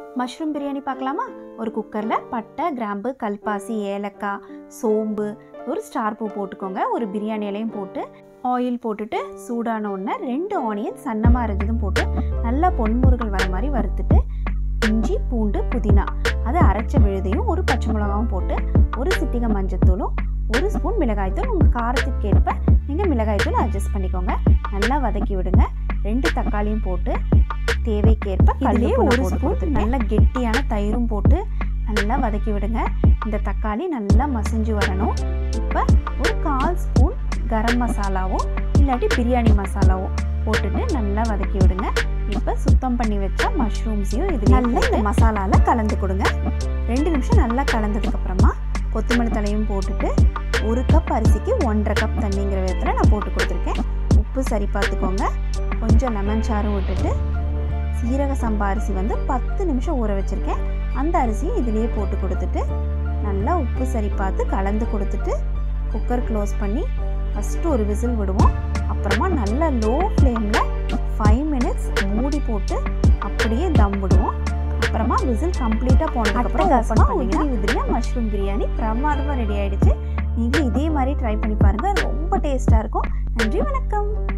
mushroom biryani பார்க்கலாமா ஒரு குக்கரில் பட்டை கிராம்பு கல்பாசி ஏலக்காய் சோம்பு ஒரு ஸ்டார் பூ போட்டுக்கோங்க ஒரு பிரியாணி இலையும் போட்டு ஆயில் போட்டுட்டு சூடான உடனே ரெண்டு ஆனியன் சன்னமாக அரைஞ்சதும் போட்டு நல்லா பொன்முருகல் வர மாதிரி வறுத்துட்டு இஞ்சி பூண்டு புதினா அதை அரைச்ச விழுதையும் ஒரு பச்சை மிளகாவும் போட்டு ஒரு சிட்டிகை மஞ்சத்தூளும் ஒரு ஸ்பூன் மிளகாய்த்தூள் உங்கள் காரத்துக்கு ஏற்ப நீங்கள் மிளகாய்த்தூள் அட்ஜஸ்ட் பண்ணிக்கோங்க நல்லா வதக்கி விடுங்க ரெண்டு தக்காளியும் போட்டு தேவைக்கேற்ப கல்லே ஒரு ஸ்பூன் நல்ல கெட்டியான தயிரும் போட்டு நல்லா வதக்கி விடுங்க இந்த தக்காளி நல்லா மசிஞ்சு வரணும் இப்போ ஒரு கால் ஸ்பூன் கரம் மசாலாவும் இல்லாட்டி பிரியாணி மசாலாவும் போட்டுட்டு நல்லா வதக்கி விடுங்க இப்போ சுத்தம் பண்ணி வச்ச மஷ்ரூம்ஸையும் இது நல்லா இந்த மசாலாவில் கலந்து கொடுங்க ரெண்டு நிமிஷம் நல்லா கலந்ததுக்கப்புறமா கொத்தமல்லி தலையும் போட்டுட்டு ஒரு கப் அரிசிக்கு ஒன்றரை கப் தண்ணிங்கிற விதத்தில் நான் போட்டு கொடுத்துருக்கேன் உப்பு சரி பார்த்துக்கோங்க கொஞ்சம் லெமன் சாறும் விட்டுட்டு சீரக சம்பா அரிசி வந்து பத்து நிமிஷம் ஊற வச்சுருக்கேன் அந்த அரிசியும் இதுலேயே போட்டு கொடுத்துட்டு நல்லா உப்பு சரி பார்த்து கலந்து கொடுத்துட்டு குக்கர் க்ளோஸ் பண்ணி ஃபஸ்ட்டு ஒரு விசில் விடுவோம் அப்புறமா நல்லா லோ ஃப்ளேமில் ஃபைவ் மினிட்ஸ் மூடி போட்டு அப்படியே தம் விடுவோம் அப்புறமா விசில் கம்ப்ளீட்டாக போனதுக்கப்புறம் ஓப்பன் பண்ணிங்கன்னா உதிரியாக மஷ்ரூம் பிரியாணி பிரமாதமாக ரெடி ஆயிடுச்சு நீங்களும் இதே மாதிரி ட்ரை பண்ணி பாருங்கள் ரொம்ப டேஸ்ட்டாக இருக்கும் நன்றி வணக்கம்